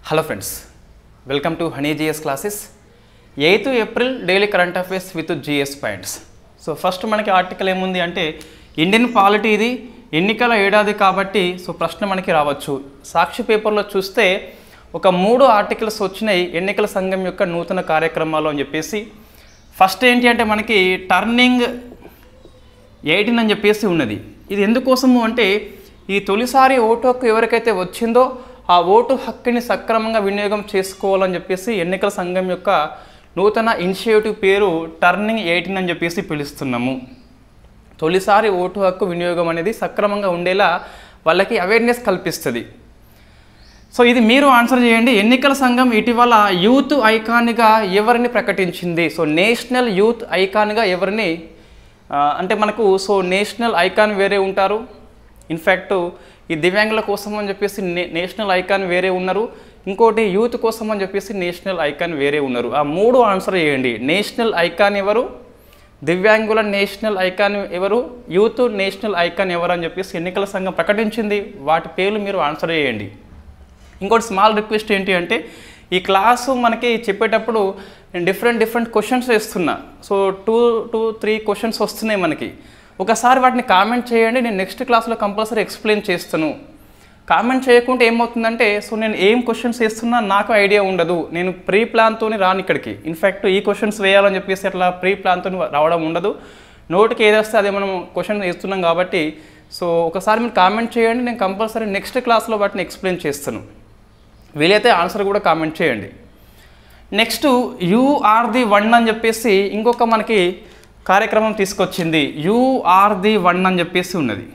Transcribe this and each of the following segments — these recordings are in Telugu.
hello friends welcome to honey GS classes eighth April daily current affairs with GS points so first మనకి ఆర్టికల్ ఏముంది అంటే ఇండియన్ పాలిటీ ఇది ఎన్నికల ఏడాది కాబట్టి సో ప్రశ్న మనకి రావచ్చు సాక్షి పేపర్లో చూస్తే ఒక మూడు ఆర్టికల్స్ వచ్చినాయి ఎన్నికల సంఘం యొక్క నూతన కార్యక్రమాలు అని చెప్పేసి ఫస్ట్ ఏంటి అంటే మనకి టర్నింగ్ ఎయిటీన్ అని చెప్పేసి ఉన్నది ఇది ఎందుకోసము అంటే ఈ తొలిసారి ఓటు హక్కు ఎవరికైతే వచ్చిందో ఆ ఓటు హక్కుని సక్రమంగా వినియోగం చేసుకోవాలని చెప్పేసి ఎన్నికల సంఘం యొక్క నూతన ఇనిషియేటివ్ పేరు టర్నింగ్ ఎయిటీన్ అని చెప్పేసి పిలుస్తున్నాము తొలిసారి ఓటు హక్కు వినియోగం అనేది సక్రమంగా ఉండేలా వాళ్ళకి అవేర్నెస్ కల్పిస్తుంది సో ఇది మీరు ఆన్సర్ చేయండి ఎన్నికల సంఘం ఇటీవల యూత్ ఐకాన్గా ఎవరిని ప్రకటించింది సో నేషనల్ యూత్ ఐకాన్గా ఎవరిని ఆ, అంటే మనకు సో నేషనల్ ఐకాన్ వేరే ఉంటారు ఇన్ఫ్యాక్ట్ ఈ దివ్యాంగుల కోసం అని చెప్పేసి నే- నేషనల్ ఐకాన్ వేరే ఉన్నారు ఇంకోటి యూత్ కోసం అని చెప్పేసి నేషనల్ ఐకాన్ వేరే ఉన్నారు ఆ మూడు ఆన్సర్ చేయండి నేషనల్ ఐకాన్ ఎవరు దివ్యాంగుల నేషనల్ ఐకాన్ ఎవరు యూత్ నేషనల్ ఐకాన్ ఎవరు అని చెప్పేసి ఎన్నికల సంఘం ప్రకటించింది వాటి పేర్లు మీరు ఆన్సర్ చేయండి ఇంకోటి స్మాల్ రిక్వెస్ట్ ఏంటి అంటే ఈ క్లాసు మనకి చెప్పేటప్పుడు నేను డిఫరెంట్ డిఫరెంట్ క్వశ్చన్స్ వేస్తున్నా so two two three questions వస్తున్నాయి మనకి ఒకసారి వాటిని కామెంట్ చేయండి నేను నెక్స్ట్ క్లాస్లో కంపల్సరీ ఎక్స్ప్లెయిన్ చేస్తాను కామెంట్ చేయకుంటే ఏమవుతుందంటే సో నేను ఏం క్వశ్చన్స్ వేస్తున్నా నాకు ఐడియా ఉండదు నేను ప్రీ ప్లాన్తో రాను ఇక్కడికి ఇన్ఫ్యాక్ట్ ఈ క్వశ్చన్స్ వేయాలని చెప్పేసి అట్లా ప్రీ ప్లాన్తో రావడం ఉండదు నోటికి ఏదేస్తే అదే మనం క్వశ్చన్ వేస్తున్నాం కాబట్టి సో ఒకసారి మీరు కామెంట్ చేయండి నేను కంపల్సరీ నెక్స్ట్ క్లాస్లో వాటిని ఎక్స్ప్లెయిన్ చేస్తాను వీలైతే ఆన్సర్ కూడా కామెంట్ చేయండి next you are the one అని చెప్పేసి ఇంకొక మనకి కార్యక్రమం తీసుకొచ్చింది యూ ఆర్ ది వన్ అని చెప్పేసి ఉన్నది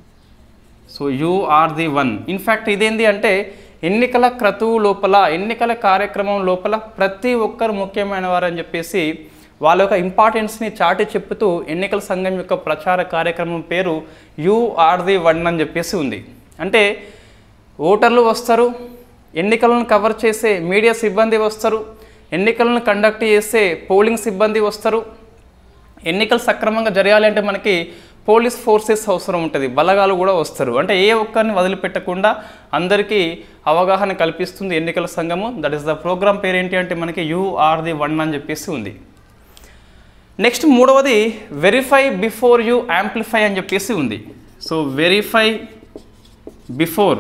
so you are the one in fact ఇదేంటి అంటే ఎన్నికల క్రతువు లోపల ఎన్నికల కార్యక్రమం లోపల ప్రతి ఒక్కరు ముఖ్యమైన వారు అని చెప్పేసి వాళ్ళ యొక్క ఇంపార్టెన్స్ని చాటి చెప్పుతూ ఎన్నికల సంఘం యొక్క ప్రచార కార్యక్రమం పేరు యూ ఆర్ ది వన్ అని చెప్పేసి ఉంది అంటే ఓటర్లు వస్తారు ఎన్నికలను కవర్ చేసే మీడియా సిబ్బంది వస్తారు ఎన్నికలను కండక్ట్ చేసే పోలింగ్ సిబ్బంది వస్తారు ఎన్నికలు సక్రమంగా జరగాలి అంటే మనకి పోలీస్ ఫోర్సెస్ అవసరం ఉంటుంది బలగాలు కూడా వస్తారు అంటే ఏ ఒక్కరిని వదిలిపెట్టకుండా అందరికీ అవగాహన కల్పిస్తుంది ఎన్నికల సంఘము దట్ ఈస్ ద ప్రోగ్రామ్ పేరు ఏంటి అంటే మనకి యూ ఆర్ ది వన్ అని చెప్పేసి ఉంది నెక్స్ట్ మూడవది వెరిఫై బిఫోర్ యూ యాంప్లిఫై అని చెప్పేసి ఉంది so verify before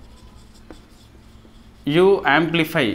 you amplify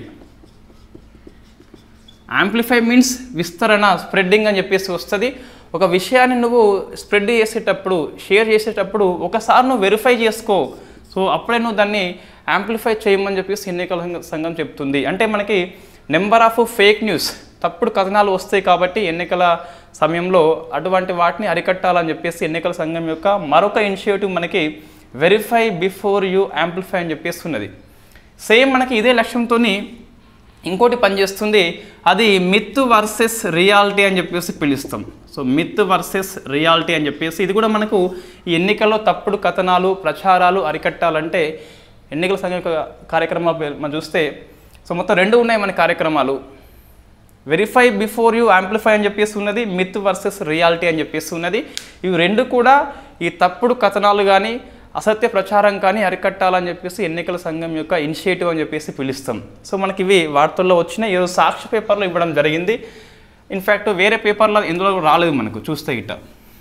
amplify means విస్తరణ స్ప్రెడ్డింగ్ అని చెప్పేసి వస్తుంది ఒక విషయాన్ని నువ్వు స్ప్రెడ్ చేసేటప్పుడు షేర్ చేసేటప్పుడు ఒకసారి నువ్వు వెరిఫై చేసుకో సో అప్పుడే నువ్వు దాన్ని యాంప్లిఫై చేయమని చెప్పేసి ఎన్నికల సంఘ- సంఘం చెప్తుంది అంటే మనకి నెంబర్ ఆఫ్ ఫేక్ న్యూస్ తప్పుడు కథనాలు వస్తాయి కాబట్టి ఎన్నికల సమయంలో అటువంటి వాటిని అరికట్టాలని చెప్పేసి ఎన్నికల సంఘం యొక్క మరొక ఇనిషియేటివ్ మనకి వెరిఫై బిఫోర్ యూ యాంప్లిఫై అని చెప్పేసి ఉన్నది సేమ్ మనకి ఇదే లక్ష్యంతోని ఇంకోటి పనిచేస్తుంది అది మిత్ వర్సెస్ రియాలిటీ అని చెప్పేసి పిలుస్తాం సో మిత్ వర్సెస్ రియాలిటీ అని చెప్పేసి ఇది కూడా మనకు ఈ ఎన్నికల్లో తప్పుడు కథనాలు ప్రచారాలు అరికట్టాలంటే ఎన్నికల సంఘ యొక్క కార్యక్రమాలు పే- మనం చూస్తే సో మొత్తం రెండు ఉన్నాయి మన కార్యక్రమాలు వెరిఫై బిఫోర్ యూ యాంప్లిఫై అని చెప్పేసి ఉన్నది మిత్ వర్సెస్ రియాలిటీ అని చెప్పేసి ఉన్నది ఇవి రెండు కూడా ఈ తప్పుడు కథనాలు కానీ అసత్య ప్రచారం కానీ అరికట్టాలని చెప్పేసి ఎన్నికల సంఘం యొక్క ఇనిషియేటివ్ అని చెప్పేసి పిలుస్తాం సో మనకి ఇవి వార్తల్లో వచ్చినాయి ఈరోజు సాక్షి పేపర్లో ఇవ్వడం జరిగింది ఇన్ఫ్యాక్ట్ వేరే పేపర్లో ఇందులో రాలేదు మనకు చూస్తే ఇట్ట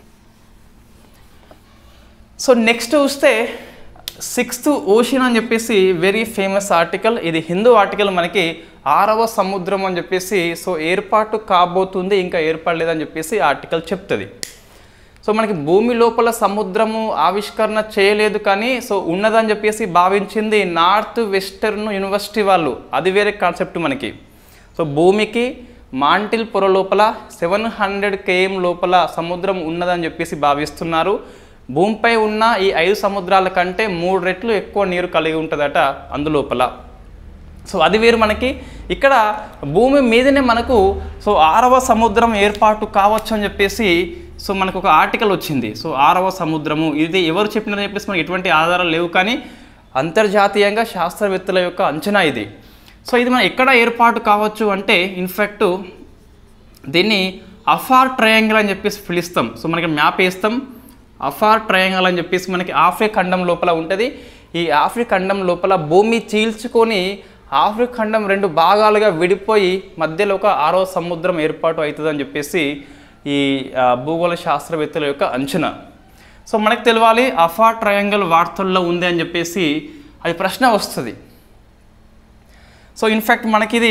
సో నెక్స్ట్ చూస్తే సిక్స్త్ ఓషన్ అని చెప్పేసి వెరీ ఫేమస్ ఆర్టికల్ ఇది హిందూ ఆర్టికల్ మనకి ఆరవ సముద్రం అని చెప్పేసి సో ఏర్పాటు కాబోతుంది ఇంకా ఏర్పడలేదని చెప్పేసి ఆర్టికల్ చెప్తుంది సో మనకి భూమి లోపల సముద్రము ఆవిష్కరణ చేయలేదు కానీ సో ఉన్నదని చెప్పేసి భావించింది నార్త్ వెస్టర్న్ యూనివర్సిటీ వాళ్ళు అది వేరే కాన్సెప్ట్ మనకి సో భూమికి మాంటిల్ పొర లోపల సెవెన్ హండ్రెడ్ కేఎం లోపల సముద్రం ఉన్నదని చెప్పేసి భావిస్తున్నారు భూమిపై ఉన్న ఈ ఐదు సముద్రాల కంటే మూడు రెట్లు ఎక్కువ నీరు కలిగి ఉంటుందట అందులోపల సో అది వేరు మనకి ఇక్కడ భూమి మీదనే మనకు సో ఆరవ సముద్రం ఏర్పాటు కావచ్చు అని చెప్పేసి సో మనకు ఒక ఆర్టికల్ వచ్చింది సో ఆరవ సముద్రము ఇది ఎవరు చెప్పినారని చెప్పేసి మనకి ఎటువంటి ఆధారాలు లేవు కానీ అంతర్జాతీయంగా శాస్త్రవేత్తల యొక్క అంచనా ఇది సో ఇది మనం ఎక్కడ ఏర్పాటు కావచ్చు అంటే ఇన్ఫ్యాక్ట్ దీన్ని అఫార్ ట్రయాంగిల్ అని చెప్పేసి పిలుస్తాం సో మనకి మ్యాప్ వేస్తాం అఫార్ ట్రయాంగిల్ అని చెప్పేసి మనకి ఆఫ్రికా ఖండం లోపల ఉంటుంది ఈ ఆఫ్రికా ఖండం లోపల భూమి చీల్చుకొని ఆఫ్రికా ఖండం రెండు భాగాలుగా విడిపోయి మధ్యలో ఒక ఆరో సముద్రం ఏర్పాటు అవుతుందని చెప్పేసి ఈ ఆ, భూగోళ శాస్త్రవేత్తల యొక్క అంచనా సో మనకు తెలియాలి అఫా ట్రయాంగిల్ వార్తల్లో ఉంది అని చెప్పేసి అది ప్రశ్న వస్తుంది సో ఇన్ఫ్యాక్ట్ మనకిది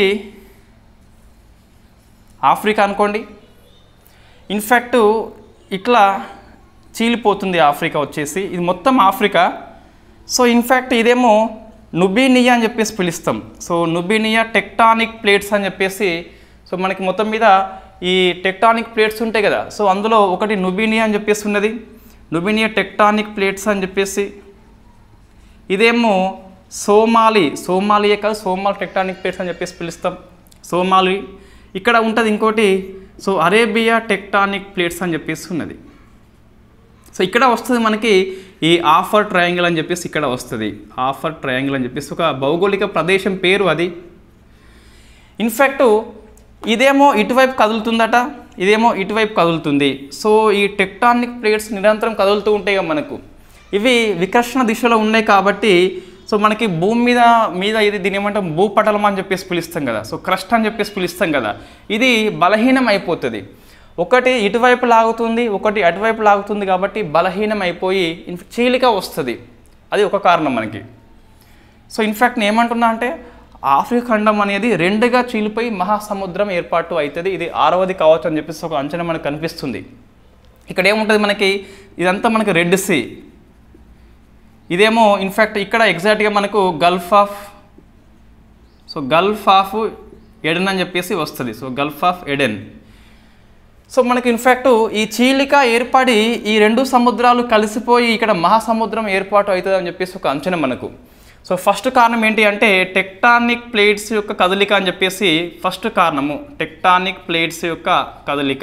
ఆఫ్రికా అనుకోండి ఇన్ఫ్యాక్ట్ ఇట్లా చీలిపోతుంది ఆఫ్రికా వచ్చేసి ఇది మొత్తం ఆఫ్రికా సో ఇన్ఫ్యాక్ట్ ఇదేమో నుబీనియా అని చెప్పేసి పిలుస్తాం సో నుబీనియా టెక్టానిక్ ప్లేట్స్ అని చెప్పేసి సో మనకి మొత్తం మీద ఈ టెక్టానిక్ ప్లేట్స్ ఉంటాయి కదా సో అందులో ఒకటి నుబీనియా అని చెప్పేసి ఉన్నది నుబీనియా టెక్టానిక్ ప్లేట్స్ అని చెప్పేసి ఇదేమో సోమాలి సోమాలియే కాదు సోమాలి టెక్టానిక్ ప్లేట్స్ అని చెప్పేసి పిలుస్తాం సోమాలి ఇక్కడ ఉంటుంది ఇంకోటి సో అరేబియా టెక్టానిక్ ప్లేట్స్ అని చెప్పేసి ఉన్నది సో ఇక్కడ వస్తుంది మనకి ఈ ఆఫర్ ట్రయాంగిల్ అని చెప్పేసి ఇక్కడ వస్తుంది ఆఫర్ ట్రయాంగిల్ అని చెప్పేసి ఒక భౌగోళిక ప్రదేశం పేరు అది ఇన్ఫ్యాక్ట్ ఇదేమో ఇటువైపు కదులుతుందట ఇదేమో ఇటువైపు కదులుతుంది సో ఈ టెక్టానిక్ ప్లేట్స్ నిరంతరం కదులుతూ ఉంటాయి కదా మనకు ఇవి వికర్షణ దిశలో ఉన్నాయి కాబట్టి సో మనకి భూమి మీద మీద ఇది దీని ఏమంటాం భూపటలం అని చెప్పేసి పిలుస్తాం కదా సో క్రస్ట్ అని చెప్పేసి పిలుస్తాం కదా ఇది బలహీనం అయిపోతుంది ఒకటి ఇటువైపు లాగుతుంది ఒకటి అటువైపు లాగుతుంది కాబట్టి బలహీనం అయిపోయి ఇన్ఫ్ చీలిక వస్తుంది అది ఒక కారణం మనకి సో ఇన్ఫ్యాక్ట్ నేను ఏమంటున్నా అంటే ఆఫ్రికా ఖండం అనేది రెండుగా చీలిపోయి మహాసముద్రం ఏర్పాటు అవుతుంది ఇది ఆరవది కావచ్చు అని చెప్పేసి ఒక అంచనా మనకు కనిపిస్తుంది ఇక్కడ ఏముంటుంది మనకి ఇదంతా మనకి రెడ్ సీ ఇదేమో ఇన్ఫ్యాక్ట్ ఇక్కడ ఎగ్జాక్ట్గా మనకు gulf of so gulf of Aden అని చెప్పేసి వస్తుంది so gulf of Aden so మనకి ఇన్ఫ్యాక్ట్ ఈ చీలిక ఏర్పడి ఈ రెండు సముద్రాలు కలిసిపోయి ఇక్కడ మహాసముద్రం ఏర్పాటు అవుతుంది అని చెప్పేసి ఒక అంచనా మనకు సో ఫస్ట్ కారణం ఏంటి అంటే టెక్టానిక్ ప్లేట్స్ యొక్క కదలిక అని చెప్పేసి ఫస్ట్ కారణము టెక్టానిక్ ప్లేట్స్ యొక్క కదలిక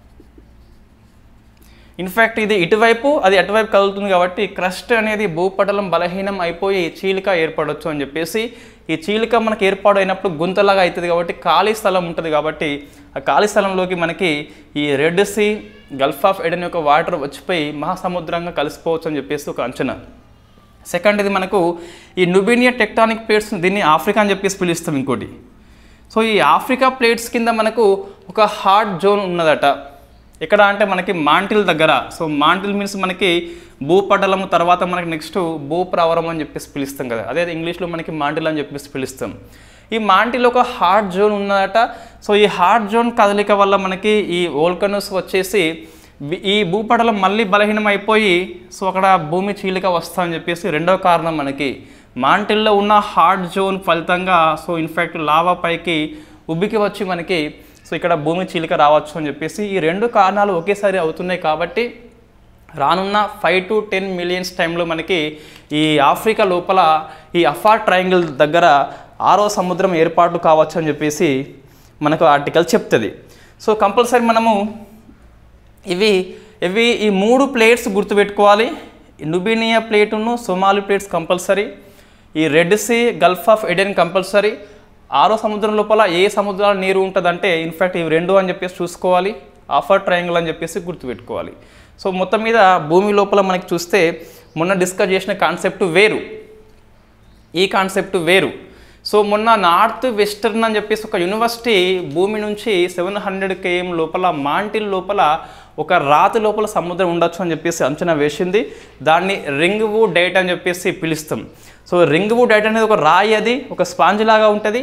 ఇన్ఫ్యాక్ట్ ఇది ఇటువైపు అది అటువైపు కదులుతుంది కాబట్టి క్రస్ట్ అనేది భూపటలం బలహీనం అయిపోయి చీలిక ఏర్పడవచ్చు అని చెప్పేసి ఈ చీలిక మనకి ఏర్పాటు అయినప్పుడు గుంతలాగా అవుతుంది కాబట్టి ఖాళీ స్థలం ఉంటుంది కాబట్టి ఆ ఖాళీ స్థలంలోకి మనకి ఈ red sea gulf of Aden యొక్క వాటర్ వచ్చిపోయి మహాసముద్రంగా కలిసిపోవచ్చు అని చెప్పేసి ఒక అంచనా సెకండ్ ఇది మనకు ఈ నుబీనియా టెక్టానిక్ ప్లేట్స్ దీన్ని ఆఫ్రికా అని చెప్పేసి పిలుస్తాం ఇంకోటి సో ఈ ఆఫ్రికా ప్లేట్స్ కింద మనకు ఒక హార్డ్ జోన్ ఉన్నదట ఎక్కడ అంటే మనకి మాంటిల్ దగ్గర సో మాంటిల్ మీన్స్ మనకి భూపటలం తర్వాత మనకి నెక్స్ట్ భూప్రవరం అని చెప్పేసి పిలుస్తాం కదా అదే ఇంగ్లీష్లో మనకి మాంటిల్ అని చెప్పేసి పిలుస్తాం ఈ మాంటిల్ ఒక హార్డ్ జోన్ ఉన్నదట సో ఈ హార్డ్ జోన్ కదలిక వల్ల మనకి ఈ ఓల్కనస్ వచ్చేసి వి- ఈ భూపటలం మళ్ళీ బలహీనం అయిపోయి సో అక్కడ భూమి చీలిక వస్తా అని చెప్పేసి రెండవ కారణం మనకి మాంటిల్లో ఉన్న హార్డ్ జోన్ ఫలితంగా సో ఇన్ఫ్యాక్ట్ లావా పైకి ఉబ్బికి వచ్చి మనకి సో ఇక్కడ భూమి చీలిక రావచ్చు అని చెప్పేసి ఈ రెండు కారణాలు ఒకేసారి అవుతున్నాయి కాబట్టి రానున్న ఫైవ్ టు టెన్ మిలియన్స్ టైంలో మనకి ఈ ఆఫ్రికా లోపల ఈ అఫార్ ట్రయాంగిల్ దగ్గర ఆరో సముద్రం ఏర్పాటు కావచ్చు అని చెప్పేసి మనకు ఆర్టికల్ చెప్తుంది సో కంపల్సరీ మనము ఇవి ఇవి ఈ మూడు ప్లేట్స్ గుర్తుపెట్టుకోవాలి నుబీనియా ప్లేటును సొమాలి ప్లేట్స్ కంపల్సరీ ఈ red sea gulf of Aden compulsory ఆరో సముద్రం లోపల ఏ సముద్రాల నీరు ఉంటుందంటే ఇన్ఫ్యాక్ట్ ఇవి రెండు అని చెప్పేసి చూసుకోవాలి ఆఫర్ ట్రయాంగిల్ అని చెప్పేసి గుర్తుపెట్టుకోవాలి సో మొత్తం మీద భూమి లోపల మనకి చూస్తే మొన్న డిస్కస్ చేసిన కాన్సెప్ట్ వేరు ఈ కాన్సెప్ట్ వేరు సో మొన్న నార్త్ వెస్టర్న్ అని చెప్పేసి ఒక యూనివర్సిటీ భూమి నుంచి సెవెన్ హండ్రెడ్ కేఎం లోపల మాంటిల్ లోపల ఒక రాతి లోపల సముద్రం ఉండొచ్చు అని చెప్పేసి అంచనా వేసింది దాన్ని రింగ్ వూ డైట్ అని చెప్పేసి పిలుస్తాం సో రింగ్ వూ డైట్ అనేది ఒక రాయి అది ఒక స్పాంజ్ లాగా ఉంటుంది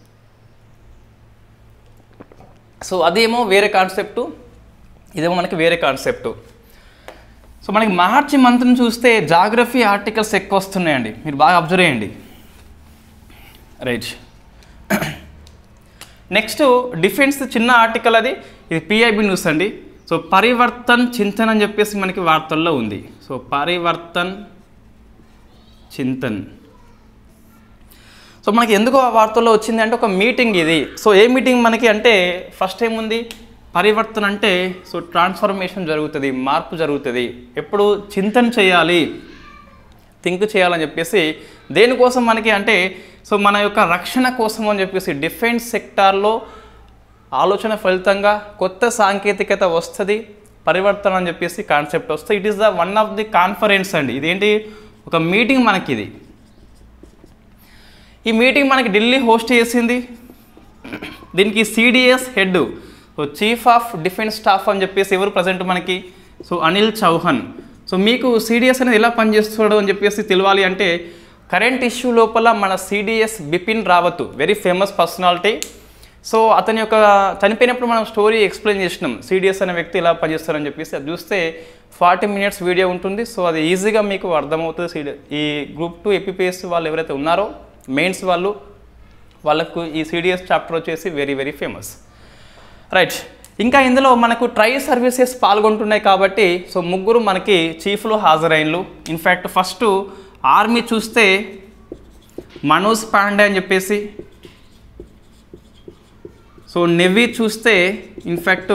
సో అదేమో వేరే కాన్సెప్టు ఇదేమో మనకి వేరే కాన్సెప్టు సో మనకి మార్చి మంత్ని చూస్తే జాగ్రఫీ ఆర్టికల్స్ ఎక్కువ వస్తున్నాయండి మీరు బాగా అబ్జర్వ్ చేయండి రైట్ నెక్స్ట్ డిఫెన్స్ చిన్న ఆర్టికల్ అది ఇది పిఐబి న్యూస్ అండి సో పరివర్తన్ చింతన్ అని చెప్పేసి మనకి వార్తల్లో ఉంది సో పరివర్తన్ చింతన్ సో మనకి ఎందుకు ఆ వార్తల్లో వచ్చింది అంటే ఒక మీటింగ్ ఇది సో ఏ మీటింగ్ మనకి అంటే ఫస్ట్ ఏముంది పరివర్తన అంటే సో ట్రాన్స్ఫర్మేషన్ జరుగుతుంది మార్పు జరుగుతుంది ఎప్పుడు చింతన చేయాలి థింక్ చేయాలని చెప్పేసి దేనికోసం మనకి అంటే సో మన యొక్క రక్షణ కోసం అని చెప్పేసి డిఫెన్స్ సెక్టార్లో ఆలోచన ఫలితంగా కొత్త సాంకేతికత వస్తుంది పరివర్తన అని చెప్పేసి కాన్సెప్ట్ వస్తుంది it is the one of the conference అండి ఇదేంటి ఒక మీటింగ్ మనకి ఇది ఈ మీటింగ్ మనకి ఢిల్లీ హోస్ట్ చేసింది దీనికి CDS head so chief of defence staff అని చెప్పేసి ఎవరు ప్రజెంట్ మనకి సో అనిల్ చౌహాన్ సో మీకు సిడిఎస్ అనేది ఎలా పనిచేస్తున్నాడు అని చెప్పేసి తెలియాలి అంటే కరెంట్ ఇష్యూ లోపల మన CDS Bipin Rawat very famous personality so అతని యొక్క చనిపోయినప్పుడు మనం స్టోరీ ఎక్స్ప్లెయిన్ చేసినాం సిడిఎస్ అనే వ్యక్తి ఎలా పనిచేస్తారని చెప్పేసి అది చూస్తే ఫార్టీ మినిట్స్ వీడియో ఉంటుంది సో అది ఈజీగా మీకు అర్థమవుతుంది సిడి ఈ గ్రూప్ టూ ఎపిపిఎస్ వాళ్ళు ఎవరైతే ఉన్నారో మెయిన్స్ వాళ్ళు వాళ్ళకు ఈ సిడిఎస్ చాప్టర్ వచ్చేసి వెరీ వెరీ ఫేమస్ రైట్ ఇంకా ఇందులో మనకు ట్రై సర్వీసెస్ పాల్గొంటున్నాయి కాబట్టి సో ముగ్గురు మనకి చీఫ్లు హాజరైన్లు ఇన్ఫ్యాక్ట్ ఫస్ట్ ఆర్మీ చూస్తే మనోజ్ పాండే అని చెప్పేసి సో నెవీ చూస్తే ఇన్ఫ్యాక్ట్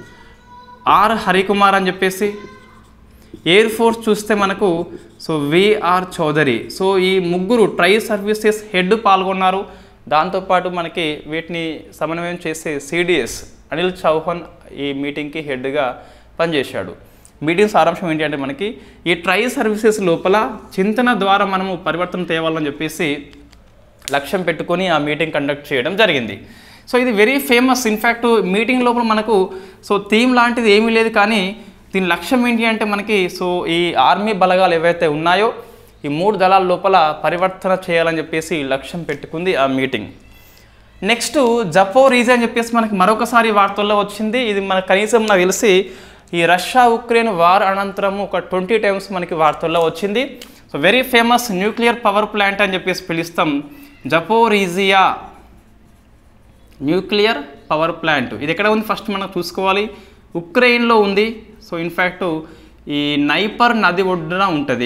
ఆర్ హరికుమార్ అని చెప్పేసి ఎయిర్ ఫోర్స్ చూస్తే మనకు సో విఆర్ చౌదరి సో ఈ ముగ్గురు ట్రై సర్వీసెస్ హెడ్ పాల్గొన్నారు దాంతోపాటు మనకి వీటిని సమన్వయం చేసే సిడిఎస్ అనిల్ చౌహాన్ ఈ మీటింగ్కి హెడ్గా పనిచేశాడు మీటింగ్ సారాంశం ఏంటి అంటే మనకి ఈ ట్రై సర్వీసెస్ లోపల చింతన ద్వారా మనము పరివర్తన తేవాలని చెప్పేసి లక్ష్యం పెట్టుకొని ఆ మీటింగ్ కండక్ట్ చేయడం జరిగింది సో ఇది వెరీ ఫేమస్ ఇన్ఫ్యాక్ట్ మీటింగ్ లోపల మనకు సో థీమ్ లాంటిది ఏమీ లేదు కానీ దీని లక్ష్యం ఏంటి అంటే మనకి సో ఈ ఆర్మీ బలగాలు ఏవైతే ఉన్నాయో ఈ మూడు దళాల లోపల పరివర్తన చేయాలని చెప్పేసి లక్ష్యం పెట్టుకుంది ఆ మీటింగ్ నెక్స్ట్ జపో రీజన్ అని చెప్పేసి మనకి మరొకసారి వార్తల్లో వచ్చింది ఇది మనకు కనీసం నాకు తెలిసి ఈ రష్యా ఉక్రెయిన్ వార్ అనంతరం ఒక ట్వంటీ టైమ్స్ మనకి వార్తల్లో వచ్చింది so very famous nuclear power plant అని చెప్పేసి పిలుస్తాం జపోరీజియా న్యూక్లియర్ పవర్ ప్లాంట్ ఇది ఎక్కడ ఉంది ఫస్ట్ మనం చూసుకోవాలి ఉక్రెయిన్లో ఉంది సో ఇన్ఫ్యాక్ట్ ఈ నైపర్ నది ఒడ్డున ఉంటుంది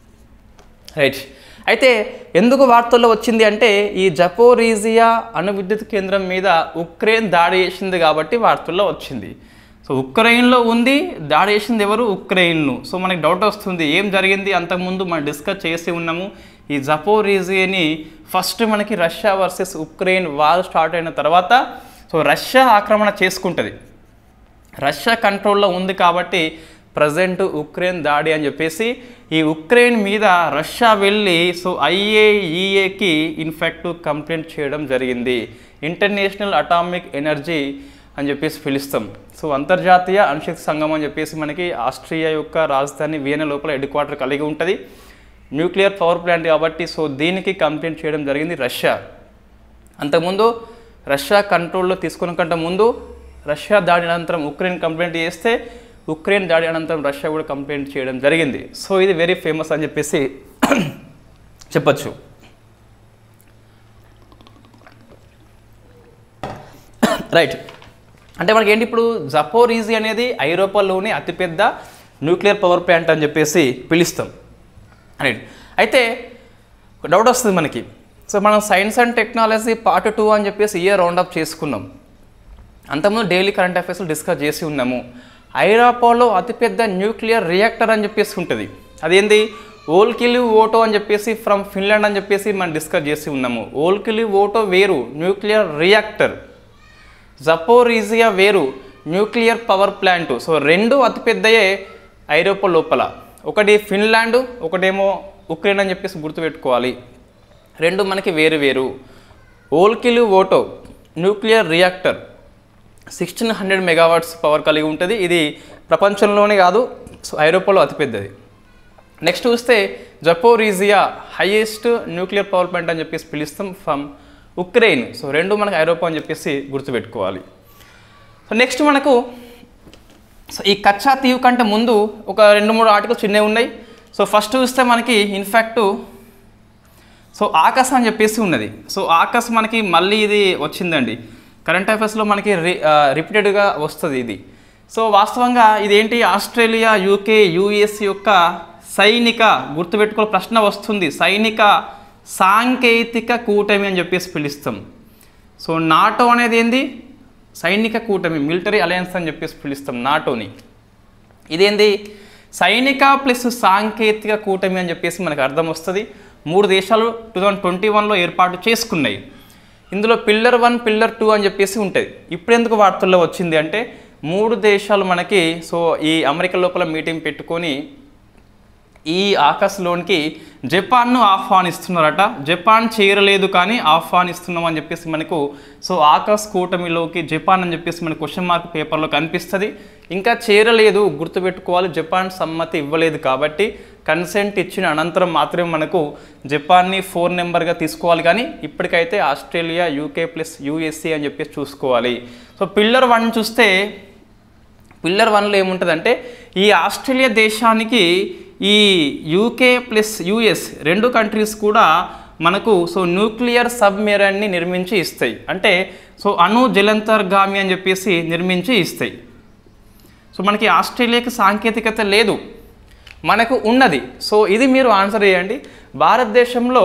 రైట్ అయితే ఎందుకు వార్తల్లో వచ్చింది అంటే ఈ జపోరీజియా అణు విద్యుత్ కేంద్రం మీద ఉక్రెయిన్ దాడి చేసింది కాబట్టి వార్తల్లో వచ్చింది సో ఉక్రెయిన్లో ఉంది దాడి చేసింది ఎవరు ఉక్రెయిన్ను సో మనకి డౌట్ వస్తుంది ఏం జరిగింది అంతకుముందు మనం డిస్కస్ చేసి ఉన్నాము ఈ జపోరీజియాని ఫస్ట్ మనకి Russia versus Ukraine war start అయిన తర్వాత సో రష్యా ఆక్రమణ చేసుకుంటుంది రష్యా కంట్రోల్లో ఉంది కాబట్టి ప్రజెంట్ ఉక్రెయిన్ దాడి అని చెప్పేసి ఈ ఉక్రెయిన్ మీద రష్యా వెళ్ళి సో ఐఏఈఏకి ఇన్ఫాక్ట్ కంప్లైంట్ చేయడం జరిగింది ఇంటర్నేషనల్ అటామిక్ ఎనర్జీ అని చెప్పేసి పిలుస్తాం సో అంతర్జాతీయ అణుశక్తి సంఘం అని చెప్పేసి మనకి ఆస్ట్రియా యొక్క రాజధాని వియన లోపల హెడ్ క్వార్టర్ కలిగి ఉంటుంది న్యూక్లియర్ పవర్ ప్లాంట్ కాబట్టి సో దీనికి కంప్లైంట్ చేయడం జరిగింది రష్యా అంతకుముందు రష్యా కంట్రోల్లో తీసుకున్న కంటే ముందు రష్యా దాడి అనంతరం ఉక్రెయిన్ కంప్లైంట్ చేస్తే ఉక్రెయిన్ దాడి అనంతరం రష్యా కూడా కంప్లైంట్ చేయడం జరిగింది సో ఇది వెరీ ఫేమస్ అని చెప్పేసి చెప్పచ్చు రైట్ అంటే మనకి ఏంటి ఇప్పుడు జపోరీజీ అనేది ఐరోపాలోని అతిపెద్ద న్యూక్లియర్ పవర్ ప్లాంట్ అని చెప్పేసి పిలుస్తాం రైట్ అయితే ఒక డౌట్ వస్తుంది మనకి సో మనం science and technology part two అని చెప్పేసి ఇయర్ రౌండ్ అప్ చేసుకున్నాం అంతకుముందు డైలీ కరెంట్ అఫైర్స్ డిస్కస్ చేసి ఉన్నాము ఐరోపాలో అతిపెద్ద న్యూక్లియర్ రియాక్టర్ అని చెప్పేసి ఉంటుంది అదేంది ఓల్కిలి ఓటో అని చెప్పేసి ఫ్రమ్ ఫిన్లాండ్ అని చెప్పేసి మనం డిస్కస్ చేసి ఉన్నాము ఓల్కిలి ఓటో వేరు న్యూక్లియర్ రియాక్టర్ జపోరీజియా వేరు న్యూక్లియర్ పవర్ ప్లాంట్ సో రెండు అతిపెద్దయే ఐరోపా లోపల ఒకటి ఫిన్లాండ్ ఒకటేమో ఉక్రెయిన్ అని చెప్పేసి గుర్తుపెట్టుకోవాలి రెండు మనకి వేరు వేరు Olkiluoto nuclear reactor sixteen hundred megawatts power కలిగి ఉంటుంది ఇది ప్రపంచంలోనే కాదు సో ఐరోపాలో అతిపెద్దది నెక్స్ట్ చూస్తే Zaporizhzhia highest nuclear power plant అని చెప్పేసి పిలుస్తాం ఫ్రమ్ ఉక్రెయిన్ సో రెండు మనకు ఐరోపా అని చెప్పేసి గుర్తుపెట్టుకోవాలి సో నెక్స్ట్ మనకు సో ఈ కచ్చా తీవు కంటే ముందు ఒక రెండు మూడు ఆర్టికల్స్ చిన్నవి ఉన్నాయి సో ఫస్ట్ చూస్తే మనకి ఇన్ఫ్యాక్ట్ సో ఆకాశ్ అని చెప్పేసి ఉన్నది సో ఆకాశ్ మనకి మళ్ళీ ఇది వచ్చిందండి కరెంట్ అఫైర్స్లో మనకి రి రిపీటెడ్గా వస్తుంది ఇది సో వాస్తవంగా ఇదేంటి ఆస్ట్రేలియా యూకే యుఎస్ యొక్క సైనిక గుర్తుపెట్టుకోవాలి ప్రశ్న వస్తుంది సైనిక సాంకేతిక కూటమి అని చెప్పేసి పిలుస్తాం సో నాటో అనేది ఏంది సైనిక కూటమి మిలిటరీ అలయన్స్ అని చెప్పేసి పిలుస్తాం నాటోని ఇదేంది సైనిక ప్లస్ సాంకేతిక కూటమి అని చెప్పేసి మనకు అర్థం వస్తుంది మూడు దేశాలు టూ థౌజండ్ ట్వంటీ వన్లో ఏర్పాటు చేసుకున్నాయి ఇందులో పిల్లర్ వన్ పిల్లర్ టూ అని చెప్పేసి ఉంటుంది ఇప్పుడు ఎందుకు వార్తల్లో వచ్చింది అంటే మూడు దేశాలు మనకి సో ఈ అమెరికా లోపల మీటింగ్ పెట్టుకొని ఈ ఆకాశంలోనికి జపాన్ను ఆహ్వానిస్తున్నారట జపాన్ చేరలేదు కానీ ఆహ్వానిస్తున్నాం అని చెప్పేసి మనకు సో ఆకాశ కూటమిలోకి జపాన్ అని చెప్పేసి మనకు క్వశ్చన్ మార్క్ పేపర్లో కనిపిస్తుంది ఇంకా చేరలేదు గుర్తుపెట్టుకోవాలి జపాన్ సమ్మతి ఇవ్వలేదు కాబట్టి కన్సెంట్ ఇచ్చిన అనంతరం మాత్రమే మనకు జపాన్ని ఫోర్ నెంబర్గా తీసుకోవాలి కానీ ఇప్పటికైతే ఆస్ట్రేలియా యూకే ప్లస్ యూఎస్ఏ అని చెప్పేసి చూసుకోవాలి సో పిల్లర్ వన్ చూస్తే పిల్లర్ వన్లో ఏముంటుందంటే ఈ ఆస్ట్రేలియా దేశానికి ఈ యూకే ప్లస్ యుఎస్ రెండు కంట్రీస్ కూడా మనకు సో న్యూక్లియర్ సబ్మెరైన్ని నిర్మించి ఇస్తాయి అంటే సో అణు జలంతర్గామి అని చెప్పేసి నిర్మించి ఇస్తాయి సో మనకి ఆస్ట్రేలియాకి సాంకేతికత లేదు మనకు ఉన్నది సో ఇది మీరు ఆన్సర్ చేయండి భారతదేశంలో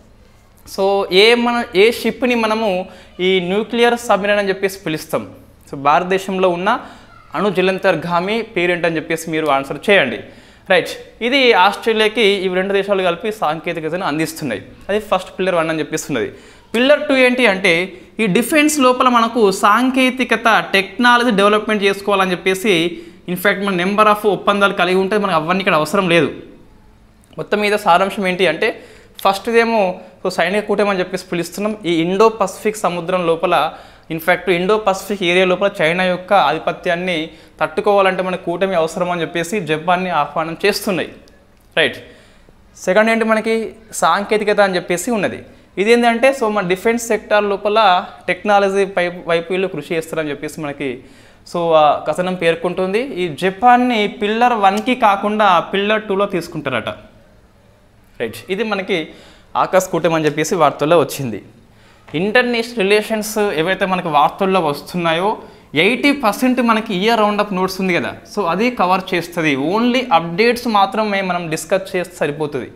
సో ఏ మన ఏ షిప్ని మనము ఈ న్యూక్లియర్ సబ్మెరైన్ అని చెప్పేసి పిలుస్తాం సో భారతదేశంలో ఉన్న అణు జలంతర్గామి పేరేంటని చెప్పేసి మీరు ఆన్సర్ చేయండి రైట్ ఇది ఆస్ట్రేలియాకి ఇవి రెండు దేశాలు కలిపి సాంకేతికతను అందిస్తున్నాయి అది ఫస్ట్ పిల్లర్ వన్ అని చెప్పిస్తున్నది పిల్లర్ టూ ఏంటి అంటే ఈ డిఫెన్స్ లోపల మనకు సాంకేతికత టెక్నాలజీ డెవలప్మెంట్ చేసుకోవాలని చెప్పేసి ఇన్ఫ్యాక్ట్ మన నెంబర్ ఆఫ్ ఒప్పందాలు కలిగి ఉంటే మనకు అవన్నీ ఇక్కడ అవసరం లేదు మొత్తం మీద సారాంశం ఏంటి అంటే ఫస్ట్ ఇదేమో సో సైనిక కూటమి అని చెప్పేసి పిలుస్తున్నాం ఈ ఇండో పసిఫిక్ సముద్రం లోపల ఇన్ఫ్యాక్ట్ ఇండో పసిఫిక్ ఏరియా లోపల చైనా యొక్క ఆధిపత్యాన్ని తట్టుకోవాలంటే మన కూటమి అవసరం అని చెప్పేసి జపాన్ని ఆహ్వానం చేస్తున్నాయి రైట్ సెకండ్ ఏంటి మనకి సాంకేతికత అని చెప్పేసి ఉన్నది ఇది ఏంటంటే సో మన డిఫెన్స్ సెక్టార్ లోపల టెక్నాలజీ పై వైపు వీళ్ళు కృషి చేస్తారని చెప్పేసి మనకి సో ఆ కథనం పేర్కొంటుంది ఈ జపాన్ని పిల్లర్ వన్కి కాకుండా పిల్లర్ టూలో తీసుకుంటారట రైట్ ఇది మనకి ఆకాశ్ కూటమి అని చెప్పేసి వార్తల్లో వచ్చింది ఇంటర్నేషనల్ రిలేషన్స్ ఏవైతే మనకి వార్తల్లో వస్తున్నాయో ఎయిటీ పర్సెంట్ మనకి ఇయర్ రౌండ్ అప్ నోట్స్ ఉంది కదా సో అది కవర్ చేస్తుంది ఓన్లీ అప్డేట్స్ మాత్రమే మనం డిస్కస్ చేస్తే సరిపోతుంది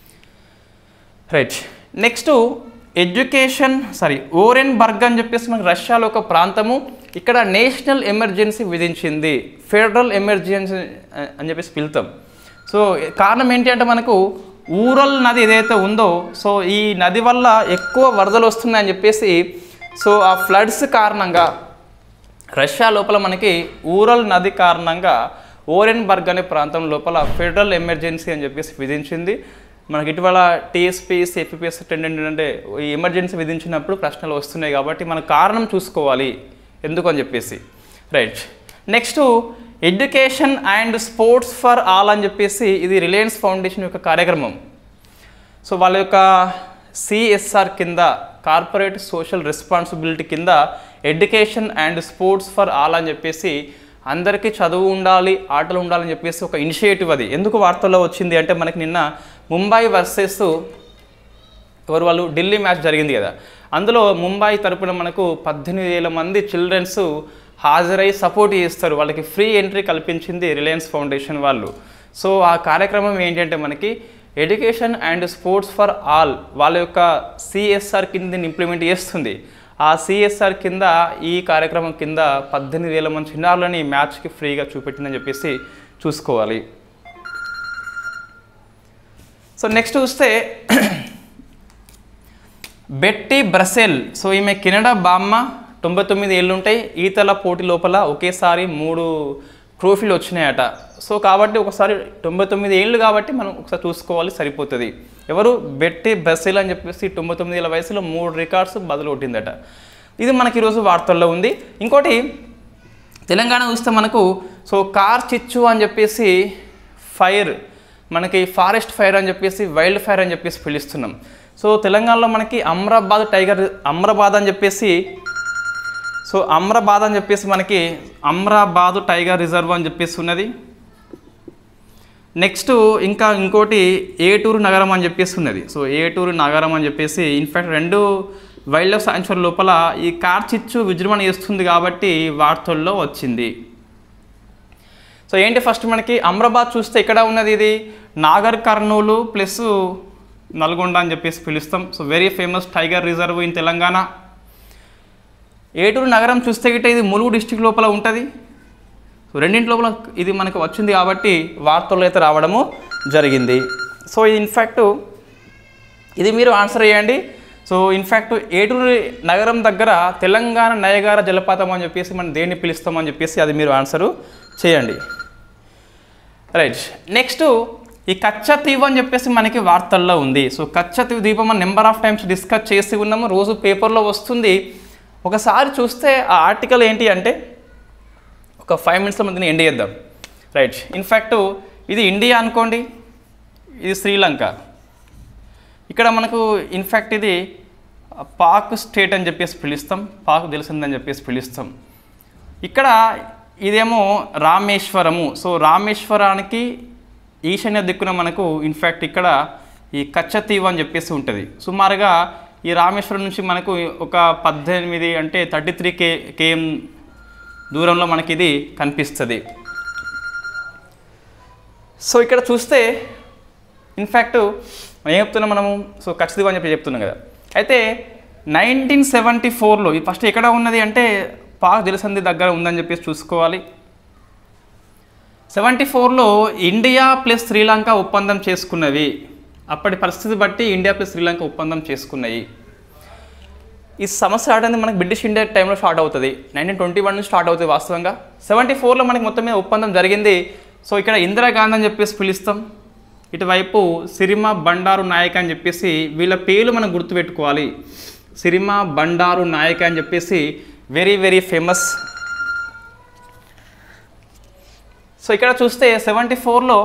right next education sorry Orenburg అని చెప్పేసి మనకి రష్యాలో ఒక ప్రాంతము ఇక్కడ నేషనల్ ఎమర్జెన్సీ విధించింది ఫెడరల్ ఎమర్జెన్సీ అని చెప్పేసి పిలుతాం సో కారణం ఏంటి అంటే మనకు ఊరల్ నది ఏదైతే ఉందో సో ఈ నది వల్ల ఎక్కువ వరదలు వస్తున్నాయని చెప్పేసి సో ఆ ఫ్లడ్స్ కారణంగా రష్యా లోపల మనకి ఊరల్ నది కారణంగా ఓరెన్బర్గ్ అనే ప్రాంతం లోపల ఫెడరల్ ఎమర్జెన్సీ అని చెప్పేసి విధించింది మనకి ఇటీవల టీఎస్పీఎస్ ఏపీఎస్ అటెండెంట్ అంటే ఈ ఎమర్జెన్సీ విధించినప్పుడు ప్రశ్నలు వస్తున్నాయి కాబట్టి మన కారణం చూసుకోవాలి ఎందుకు అని చెప్పేసి right next education and sports for all అని చెప్పేసి ఇది రిలయన్స్ ఫౌండేషన్ యొక్క కార్యక్రమం సో వాళ్ళ యొక్క సిఎస్ఆర్ కింద కార్పొరేట్ సోషల్ రెస్పాన్సిబిలిటీ కింద education and sports for all అని చెప్పేసి అందరికీ చదువు ఉండాలి ఆటలు ఉండాలని చెప్పేసి ఒక ఇనిషియేటివ్ అది ఎందుకు వార్తల్లో వచ్చింది అంటే మనకి నిన్న ముంబై వర్సెస్ ఎవరు వాళ్ళు ఢిల్లీ మ్యాచ్ జరిగింది కదా అందులో ముంబై తరపున మనకు పద్దెనిమిది వేల మంది చిల్డ్రన్స్ హాజరై సపోర్ట్ చేస్తారు వాళ్ళకి ఫ్రీ ఎంట్రీ కల్పించింది రిలయన్స్ ఫౌండేషన్ వాళ్ళు సో ఆ కార్యక్రమం ఏంటంటే మనకి education and sports for all వాళ్ళ యొక్క సిఎస్ఆర్ కింద ఇంప్లిమెంట్ చేస్తుంది ఆ సిఎస్ఆర్ కింద ఈ కార్యక్రమం కింద పద్దెనిమిది వేల మంది చిన్నారులని ఈ మ్యాచ్కి ఫ్రీగా చూపెట్టిందని చెప్పేసి చూసుకోవాలి సో నెక్స్ట్ చూస్తే బెట్టి బ్రసెల్ సో ఈమె కెనడా బామ్మ తొంభై తొమ్మిది ఏళ్ళు ఉంటాయి ఈతల పోటీ లోపల ఒకేసారి మూడు ట్రోఫీలు వచ్చినాయట సో కాబట్టి ఒకసారి తొంభై తొమ్మిది ఏళ్ళు కాబట్టి మనం ఒకసారి చూసుకోవాలి సరిపోతుంది ఎవరు బెట్టి బ్రసెల్ అని చెప్పేసి తొంభై తొమ్మిది ఏళ్ళ వయసులో మూడు రికార్డ్స్ బదులు కొట్టిందట ఇది మనకి ఈరోజు వార్తల్లో ఉంది ఇంకోటి తెలంగాణ చూస్తే మనకు సో కార్ చిచ్చు అని చెప్పేసి ఫైర్ మనకి ఫారెస్ట్ ఫైర్ అని చెప్పేసి వైల్డ్ ఫైర్ అని చెప్పేసి పిలుస్తున్నాం సో తెలంగాణలో మనకి అమ్రాబాద్ టైగర్ అమ్రాబాద్ అని చెప్పేసి సో అమ్రాబాద్ అని చెప్పేసి మనకి అమ్రాబాద్ టైగర్ రిజర్వ్ అని చెప్పేసి ఉన్నది నెక్స్ట్ ఇంకా ఇంకోటి ఏటూరు నగరం అని చెప్పేసి ఉన్నది సో ఏటూరు నగరం అని చెప్పేసి ఇన్ఫ్యాక్ట్ రెండు వైల్డ్ లైఫ్ సాంచురీ లోపల ఈ కార్చిచ్చు విజృంభణ చేస్తుంది కాబట్టి వార్తల్లో వచ్చింది సో ఏంటి ఫస్ట్ మనకి అమ్రాబాద్ చూస్తే ఇక్కడ ఉన్నది ఇది నాగర్ కర్నూలు ప్లస్ నల్గొండ అని చెప్పేసి పిలుస్తాం so very famous tiger reserve in Telangana Eturu Nagaram చూస్తే గిట్ట ఇది ములుగు డిస్టిక్ లోపల ఉంటుంది సో రెండింటి లోపల ఇది మనకు వచ్చింది కాబట్టి వార్తల్లో అయితే రావడము జరిగింది సో ఇది ఇన్ఫ్యాక్ట్ ఇది మీరు ఆన్సర్ చేయండి సో ఇన్ఫ్యాక్ట్ ఏటూరు నగరం దగ్గర తెలంగాణ నయగార జలపాతం అని చెప్పేసి మనం దేన్ని పిలుస్తామని చెప్పేసి అది మీరు ఆన్సరు చేయండి రైట్ నెక్స్ట్ ఈ కచ్చతీవు అని చెప్పేసి మనకి వార్తల్లో ఉంది సో కచ్చతీవు దీపం మనం నెంబర్ ఆఫ్ టైమ్స్ డిస్కస్ చేసి ఉన్నాము రోజు పేపర్లో వస్తుంది ఒకసారి చూస్తే ఆ ఆర్టికల్ ఏంటి అంటే ఒక ఫైవ్ మినిట్స్లో మనం ఎండ్ చేద్దాం రైట్ ఇన్ఫ్యాక్ట్ ఇది ఇండియా అనుకోండి ఇది శ్రీలంక ఇక్కడ మనకు ఇన్ఫ్యాక్ట్ ఇది పాక్ స్టేట్ అని చెప్పేసి పిలుస్తాం పాక్ తెలిసిందని చెప్పేసి పిలుస్తాం ఇక్కడ ఇదేమో రామేశ్వరము సో రామేశ్వరానికి ఈశాన్య దిక్కున మనకు ఇన్ఫ్యాక్ట్ ఇక్కడ ఈ కచ్చతీవు అని చెప్పేసి ఉంటుంది సుమారుగా ఈ రామేశ్వరం నుంచి మనకు ఒక పద్దెనిమిది అంటే థర్టీ త్రీ కే కేఎం దూరంలో మనకి ఇది కనిపిస్తుంది సో ఇక్కడ చూస్తే ఇన్ఫ్యాక్ట్ ఏం చెప్తున్నాం మనము సో ఖచ్చితంగా అని చెప్పి చెప్తున్నాం కదా అయితే నైన్టీన్ సెవెంటీ ఫోర్లో ఇది ఫస్ట్ ఎక్కడ ఉన్నది అంటే పాక్ జలసంధి దగ్గర ఉందని చెప్పేసి చూసుకోవాలి సెవెంటీ ఫోర్లో ఇండియా ప్లస్ శ్రీలంక ఒప్పందం చేసుకున్నవి అప్పటి పరిస్థితి బట్టి ఇండియా ప్లస్ శ్రీలంక ఒప్పందం చేసుకున్నాయి ఈ సమస్య స్టార్ట్ అనేది మనకి బ్రిటిష్ ఇండియా టైంలో స్టార్ట్ అవుతుంది నైన్టీన్ ట్వంటీ వన్ నుంచి స్టార్ట్ అవుతుంది వాస్తవంగా సెవెంటీ ఫోర్లో మనకి మొత్తం మీద ఒప్పందం జరిగింది సో ఇక్కడ ఇందిరాగాంధీ అని చెప్పేసి పిలుస్తాం ఇటువైపు సిరిమ బండారు నాయక్ అని చెప్పేసి వీళ్ళ పేర్లు మనం గుర్తుపెట్టుకోవాలి సిరిమ బండారు నాయక్ అని చెప్పేసి వెరీ వెరీ ఫేమస్ సో ఇక్కడ చూస్తే సెవెంటీ ఫోర్లో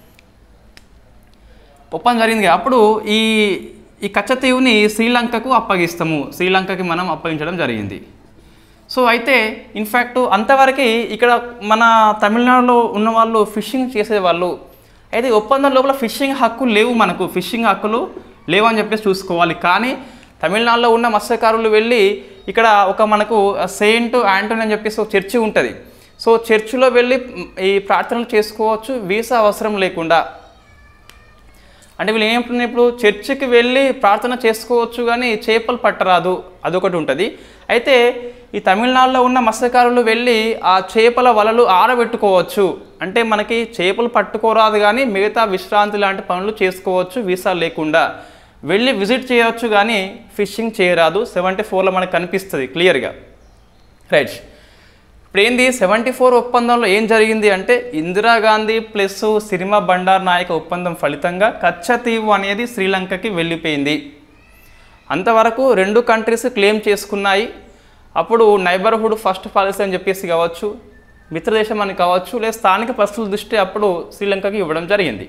ఒప్పందం జరిగింది కదా, అప్పుడు ఈ ఈ కచ్చతీవుని శ్రీలంకకు అప్పగిస్తాము శ్రీలంకకి మనం అప్పగించడం జరిగింది సో అయితే ఇన్ఫ్యాక్ట్ అంతవరకు ఇక్కడ మన తమిళనాడులో ఉన్న వాళ్ళు ఫిషింగ్ చేసేవాళ్ళు అయితే ఈ ఒప్పందం లోపల ఫిషింగ్ హక్కు లేవు మనకు ఫిషింగ్ హక్కులు లేవు అని చెప్పేసి చూసుకోవాలి కానీ తమిళనాడులో ఉన్న మత్స్యకారులు వెళ్ళి ఇక్కడ ఒక మనకు సెయింట్ ఆంటోనీ అని చెప్పేసి ఒక చర్చి ఉంటుంది సో చర్చిలో వెళ్ళి మ్, ఈ ప్రార్థనలు చేసుకోవచ్చు వీసా అవసరం లేకుండా అంటే వీళ్ళు ఏమంటున్నారు ఇప్పుడు చర్చికి వెళ్ళి ప్రార్థన చేసుకోవచ్చు కానీ చేపలు పట్టరాదు అదొకటి ఉంటుంది అయితే ఈ తమిళనాడులో ఉన్న మత్స్యకారులు వెళ్ళి ఆ చేపల వలలు ఆరబెట్టుకోవచ్చు అంటే మనకి చేపలు పట్టుకోరాదు కానీ మిగతా విశ్రాంతి లాంటి పనులు చేసుకోవచ్చు వీసా లేకుండా వెళ్ళి విజిట్ చేయవచ్చు కానీ ఫిషింగ్ చేయరాదు సెవెంటీ ఫోర్లో మనకు కనిపిస్తుంది క్లియర్గా రైట్ ఇప్పుడు ఏంది సెవెంటీ ఫోర్ ఒప్పందంలో ఏం జరిగింది అంటే ఇందిరాగాంధీ ప్లస్ సిరిమ బండార్ నాయక ఒప్పందం ఫలితంగా కచ్చతీవు అనేది శ్రీలంకకి వెళ్ళిపోయింది అంతవరకు రెండు కంట్రీస్ క్లెయిమ్ చేసుకున్నాయి అప్పుడు నైబర్హుడ్ ఫస్ట్ పాలసీ అని చెప్పేసి కావచ్చు మిత్రదేశం అని కావచ్చు లేదా స్థానిక పరిస్థితుల దృష్టి అప్పుడు శ్రీలంకకి ఇవ్వడం జరిగింది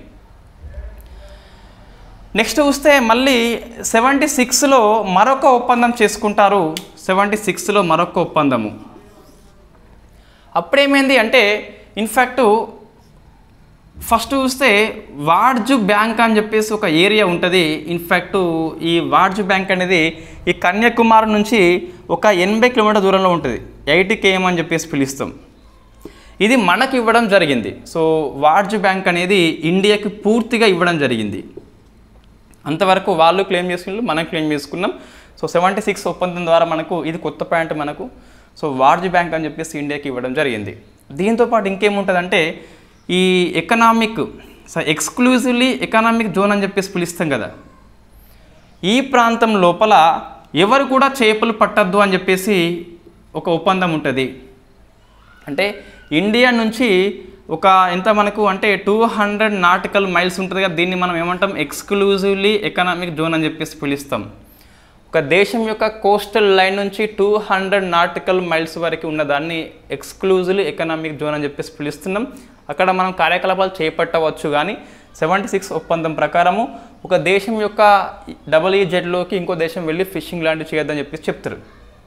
నెక్స్ట్ చూస్తే మళ్ళీ సెవెంటీ సిక్స్లో మరొక ఒప్పందం చేసుకుంటారు సెవెంటీ సిక్స్లో మరొక ఒప్పందము అప్పుడేమైంది అంటే ఇన్ఫ్యాక్ట్ ఫస్ట్ చూస్తే వాడ్జు బ్యాంక్ అని చెప్పేసి ఒక ఏరియా ఉంటుంది ఇన్ఫ్యాక్ట్ ఈ వాడ్జు బ్యాంక్ అనేది ఈ కన్యాకుమారి నుంచి ఒక ఎనభై కిలోమీటర్ దూరంలో ఉంటుంది ఎయిటీ కేఎం అని చెప్పేసి పిలుస్తాం ఇది మనకి ఇవ్వడం జరిగింది సో వాడ్జు బ్యాంక్ అనేది ఇండియాకి పూర్తిగా ఇవ్వడం జరిగింది అంతవరకు వాళ్ళు క్లెయిమ్ చేసుకున్నారు మనం క్లెయిమ్ చేసుకున్నాం సో సెవెంటీ సిక్స్ ఒప్పందం ద్వారా మనకు ఇది కొత్త పాయింట్ మనకు సో వార్జ్ బ్యాంక్ అని చెప్పేసి ఇండియాకి ఇవ్వడం జరిగింది దీంతో పాటు ఇంకేముంటుందంటే ఈ economic so exclusively economic zone అని చెప్పేసి పిలుస్తాం కదా ఈ ప్రాంతం లోపల ఎవరు కూడా చేపలు పట్టద్దు అని చెప్పేసి ఒక ఒప్పందం ఉంటుంది అంటే ఇండియా నుంచి ఒక ఎంత మనకు అంటే టూ హండ్రెడ్ నాటికల్ మైల్స్ ఉంటుంది కదా దీన్ని మనం ఏమంటాం ఎక్స్క్లూజివ్లీ ఎకనామిక్ జోన్ అని చెప్పేసి పిలుస్తాం ఒక దేశం యొక్క కోస్టల్ లైన్ నుంచి టూ హండ్రెడ్ నాటికల్ మైల్స్ వరకు ఉన్న దాన్ని ఎక్స్క్లూజివ్లీ ఎకనామిక్ జోన్ అని చెప్పేసి పిలుస్తున్నాం అక్కడ మనం కార్యకలాపాలు చేపట్టవచ్చు కానీ సెవెంటీ సిక్స్ ఒప్పందం ప్రకారము ఒక దేశం యొక్క డబల్ జెడ్లోకి ఇంకో దేశం వెళ్ళి ఫిషింగ్ లాంటివి చేయొద్దని చెప్పేసి చెప్తారు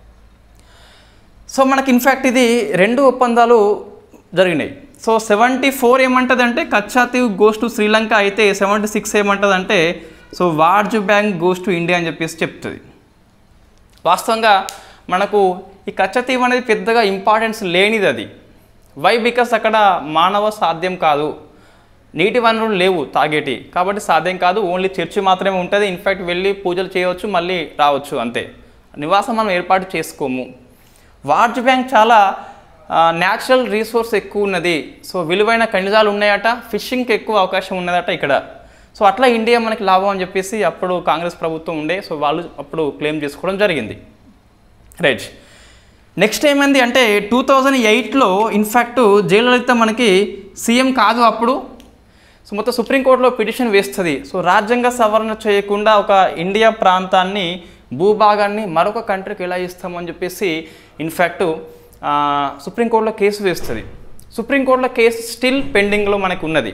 సో మనకి ఇన్ఫ్యాక్ట్ ఇది రెండు ఒప్పందాలు జరిగినాయి సో సెవెంటీ ఫోర్ ఏమంటుందంటే కచ్చాతీవ్ గోస్ టు శ్రీలంక అయితే సెవెంటీ సిక్స్ ఏమంటుందంటే so Wadge bank goes to India అని చెప్పేసి చెప్తుంది వాస్తవంగా మనకు ఈ కచ్చతీవ్ అనేది పెద్దగా ఇంపార్టెన్స్ లేనిది అది వై బికాస్ అక్కడ మానవ సాధ్యం కాదు నీటి వనరులు లేవు తాగేటి కాబట్టి సాధ్యం కాదు ఓన్లీ చర్చి మాత్రమే ఉంటుంది ఇన్ఫ్యాక్ట్ వెళ్ళి పూజలు చేయవచ్చు మళ్ళీ రావచ్చు అంతే నివాసం మనం ఏర్పాటు చేసుకోము వార్జ్ బ్యాంక్ చాలా న్యాచురల్ రీసోర్స్ ఎక్కువ ఉన్నది సో విలువైన ఖనిజాలు ఉన్నాయట ఫిషింగ్కి ఎక్కువ అవకాశం ఉన్నదట ఇక్కడ సో అట్లా ఇండియా మనకి లాభం అని చెప్పేసి అప్పుడు కాంగ్రెస్ ప్రభుత్వం ఉండే సో వాళ్ళు అప్పుడు క్లెయిమ్ చేసుకోవడం జరిగింది రైట్ నెక్స్ట్ ఏమైంది అంటే టూ థౌజండ్ ఎయిట్లో ఇన్ఫ్యాక్ట్ జయలలిత మనకి సీఎం కాదు అప్పుడు సో మొత్తం సుప్రీంకోర్టులో పిటిషన్ వేస్తుంది సో రాజ్యాంగ సవరణ చేయకుండా ఒక ఇండియా ప్రాంతాన్ని భూభాగాన్ని మరొక కంట్రీకి ఎలా ఇస్తామని చెప్పేసి ఇన్ఫ్యాక్ట్ సుప్రీంకోర్టులో కేసు వేస్తుంది సుప్రీంకోర్టులో కేసు స్టిల్ పెండింగ్లో మనకు ఉన్నది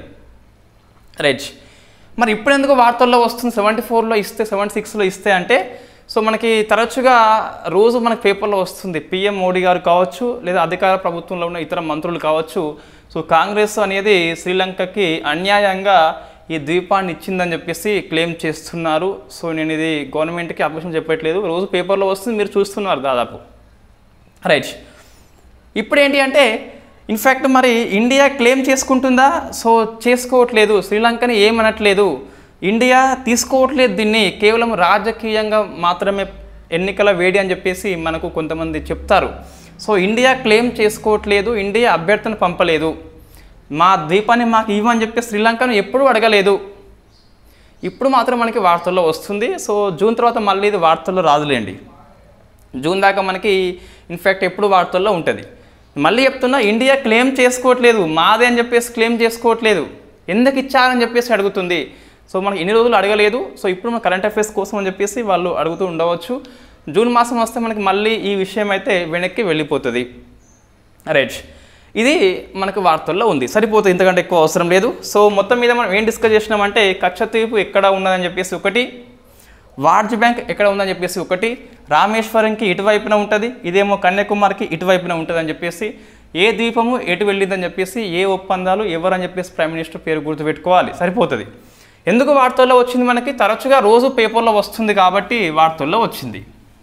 రైట్ మరి ఇప్పుడు ఎందుకు వార్తల్లో వస్తుంది సెవెంటీ ఫోర్లో ఇస్తే సెవెంటీ సిక్స్లో ఇస్తే అంటే సో మనకి తరచుగా రోజు మనకి పేపర్లో వస్తుంది పిఎం మోడీ గారు కావచ్చు లేదా అధికార ప్రభుత్వంలో ఉన్న ఇతర మంత్రులు కావచ్చు సో కాంగ్రెస్ అనేది శ్రీలంకకి అన్యాయంగా ఈ ద్వీపాన్ని ఇచ్చిందని చెప్పేసి క్లెయిమ్ చేస్తున్నారు సో నేను ఇది గవర్నమెంట్కి అబ్జెక్షన్ చెప్పట్లేదు రోజు పేపర్లో వస్తుంది మీరు చూస్తున్నారు దాదాపు రైట్ ఇప్పుడు ఏంటి అంటే ఇన్ఫ్యాక్ట్ మరి ఇండియా క్లెయిమ్ చేసుకుంటుందా సో చేసుకోవట్లేదు శ్రీలంకని ఏమనట్లేదు ఇండియా తీసుకోవట్లేదు దీన్ని కేవలం రాజకీయంగా మాత్రమే ఎన్నికల వేడి అని చెప్పేసి మనకు కొంతమంది చెప్తారు సో ఇండియా క్లెయిమ్ చేసుకోవట్లేదు ఇండియా అభ్యర్థన పంపలేదు మా ద్వీపాన్ని మాకు ఇవ్వని చెప్పి శ్రీలంకను ఎప్పుడూ అడగలేదు ఇప్పుడు మాత్రం మనకి వార్తల్లో వస్తుంది సో జూన్ తర్వాత మళ్ళీ ఇది వార్తల్లో రాదులేండి జూన్ దాకా మనకి ఇన్ఫ్యాక్ట్ ఎప్పుడు వార్తల్లో ఉంటుంది మళ్ళీ చెప్తున్నా ఇండియా క్లెయిమ్ చేసుకోవట్లేదు మాదే అని చెప్పేసి క్లెయిమ్ చేసుకోవట్లేదు ఎందుకు ఇచ్చారని చెప్పేసి అడుగుతుంది సో మనకి ఎన్ని రోజులు అడగలేదు సో ఇప్పుడు మన కరెంట్ అఫైర్స్ కోసం అని చెప్పేసి వాళ్ళు అడుగుతూ ఉండవచ్చు జూన్ మాసం వస్తే మనకి మళ్ళీ ఈ విషయం అయితే వెనక్కి వెళ్ళిపోతుంది రైట్ ఇది మనకు వార్తల్లో ఉంది సరిపోతుంది ఇంతకంటే ఎక్కువ అవసరం లేదు సో మొత్తం మీద మనం ఏం డిస్కస్ చేసినామంటే కక్షతీపు ఎక్కడ ఉన్నదని చెప్పేసి ఒకటి వార్జ్ బ్యాంక్ ఎక్కడ ఉందని చెప్పేసి ఒకటి రామేశ్వరంకి ఇటువైపున ఉంటుంది ఇదేమో కన్యాకుమారికి ఇటువైపున ఉంటుంది అని చెప్పేసి ఏ ద్వీపము ఎటు వెళ్ళిందని చెప్పేసి ఏ ఒప్పందాలు ఎవరని చెప్పేసి ప్రైమ్ మినిస్టర్ పేరు గుర్తుపెట్టుకోవాలి సరిపోతుంది ఎందుకు వార్తల్లో వచ్చింది మనకి తరచుగా రోజు పేపర్లో వస్తుంది కాబట్టి వార్తల్లో వచ్చింది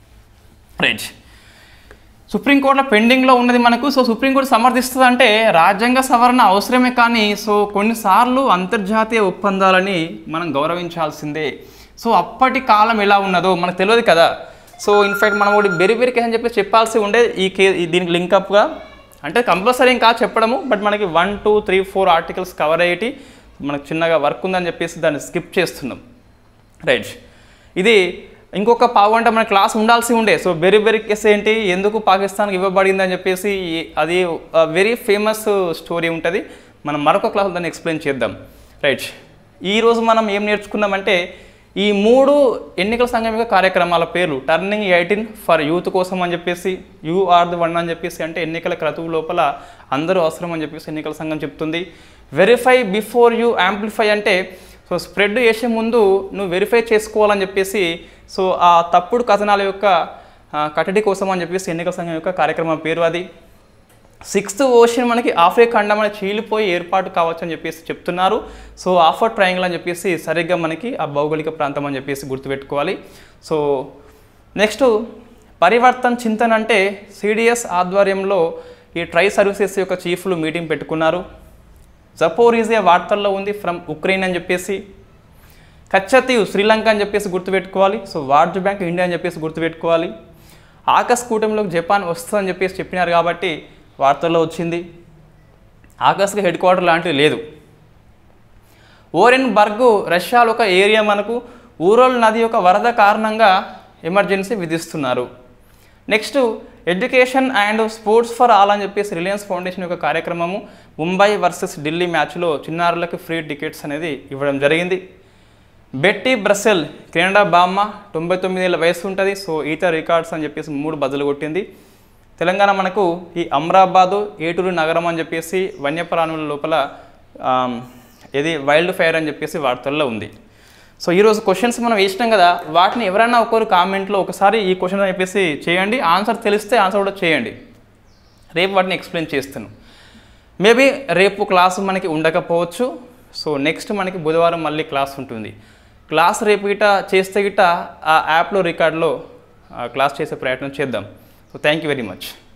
రైట్ సుప్రీంకోర్టులో పెండింగ్లో ఉన్నది మనకు సో సుప్రీంకోర్టు సమర్థిస్తుంది అంటే రాజ్యాంగ సవరణ అవసరమే కానీ సో కొన్నిసార్లు అంతర్జాతీయ ఒప్పందాలని మనం గౌరవించాల్సిందే సో అప్పటి కాలం ఎలా ఉన్నదో మనకు తెలియదు కదా సో ఇన్ఫాక్ట్ మనం ఒకటి బెరి బెరి కేసు అని చెప్పి చెప్పాల్సి ఉండే ఈ కే ఈ దీనికి లింకప్గా అంటే కంపల్సరీ ఇంకా చెప్పడము బట్ మనకి one two three four articles cover అయ్యేటి మనకు చిన్నగా వర్క్ ఉందని చెప్పేసి దాన్ని స్కిప్ చేస్తున్నాం రైట్ ఇది ఇంకొక పావు గంట మన క్లాస్ ఉండాల్సి ఉండే సో బెరీ బెరీ కేసు ఏంటి ఎందుకు పాకిస్తాన్కి ఇవ్వబడింది అని చెప్పేసి అది వెరీ ఫేమస్ స్టోరీ ఉంటుంది మనం మరొక క్లాస్ దాన్ని ఎక్స్ప్లెయిన్ చేద్దాం రైట్ ఈరోజు మనం ఏం నేర్చుకున్నామంటే ఈ మూడు ఎన్నికల సంఘం యొక్క కార్యక్రమాల పేర్లు టర్నింగ్ ఎయిటీన్ ఫర్ యూత్ కోసం అని చెప్పేసి యూ ఆర్ ది వన్ అని చెప్పేసి అంటే ఎన్నికల క్రతువు లోపల అందరూ అవసరం అని చెప్పేసి ఎన్నికల సంఘం చెప్తుంది వెరిఫై బిఫోర్ యూ యాంప్లిఫై అంటే సో స్ప్రెడ్ చేసే ముందు నువ్వు వెరిఫై చేసుకోవాలని చెప్పేసి సో ఆ తప్పుడు కథనాల యొక్క ఆ, కట్టడి కోసం అని చెప్పేసి ఎన్నికల సంఘం యొక్క కార్యక్రమం పేరు అది సిక్స్త్ ఓషన్ మనకి ఆఫ్రికా ఖండం అనేది చీలిపోయి ఏర్పాటు కావచ్చు అని చెప్పేసి చెప్తున్నారు సో ఆఫర్ ట్రయాంగిల్ అని చెప్పేసి సరిగ్గా మనకి ఆ భౌగోళిక ప్రాంతం అని చెప్పేసి గుర్తుపెట్టుకోవాలి సో నెక్స్ట్ పరివర్తన్ చింతన్ అంటే సిడిఎస్ ఆధ్వర్యంలో ఈ ట్రై సర్వీసెస్ యొక్క చీఫ్లు మీటింగ్ పెట్టుకున్నారు జపోరీజియా వార్తల్లో ఉంది ఫ్రమ్ ఉక్రెయిన్ అని చెప్పేసి కచ్చతీవ్ శ్రీలంక అని చెప్పేసి గుర్తుపెట్టుకోవాలి సో వార్జ్ బ్యాంక్ ఇండియా అని చెప్పేసి గుర్తుపెట్టుకోవాలి ఆకస్ కూటమిలోకి జపాన్ వస్తుందని చెప్పేసి చెప్పినారు కాబట్టి వార్తల్లో వచ్చింది ఆకస్కి హెడ్ క్వార్టర్ లాంటిది లేదు ఓరెన్ బర్గ్ రష్యాలో ఒక ఏరియా మనకు ఊరోల్ నది యొక్క వరద కారణంగా ఎమర్జెన్సీ విధిస్తున్నారు next education and sports for all అని చెప్పేసి రిలయన్స్ ఫౌండేషన్ యొక్క కార్యక్రమము ముంబై వర్సెస్ ఢిల్లీ మ్యాచ్లో చిన్నారులకు ఫ్రీ టికెట్స్ అనేది ఇవ్వడం జరిగింది బెట్టి బ్రసెల్ కెనడా బామ్మ తొంభై తొమ్మిదేళ్ళ వయసు ఉంటుంది సో ఈత రికార్డ్స్ అని చెప్పేసి మూడు బదులు కొట్టింది తెలంగాణ మనకు ఈ అమ్రాబాదు ఏటూరు నగరం అని చెప్పేసి వన్యప్రాణుల లోపల ఆమ్, ఇది వైల్డ్ ఫైర్ అని చెప్పేసి వార్తల్లో ఉంది సో ఈరోజు క్వశ్చన్స్ మనం వేసినాం కదా వాటిని ఎవరైనా ఒకరు కామెంట్లో ఒకసారి ఈ క్వశ్చన్ అని చెప్పేసి చేయండి ఆన్సర్ తెలిస్తే ఆన్సర్ కూడా చేయండి రేపు వాటిని ఎక్స్ప్లెయిన్ చేస్తాను మేబీ రేపు క్లాసు మనకి ఉండకపోవచ్చు సో నెక్స్ట్ మనకి బుధవారం మళ్ళీ క్లాస్ ఉంటుంది క్లాస్ రేపు గిట చేస్తే గిట ఆ యాప్లో రికార్డులో క్లాస్ చేసే ప్రయత్నం చేద్దాం so thank you very much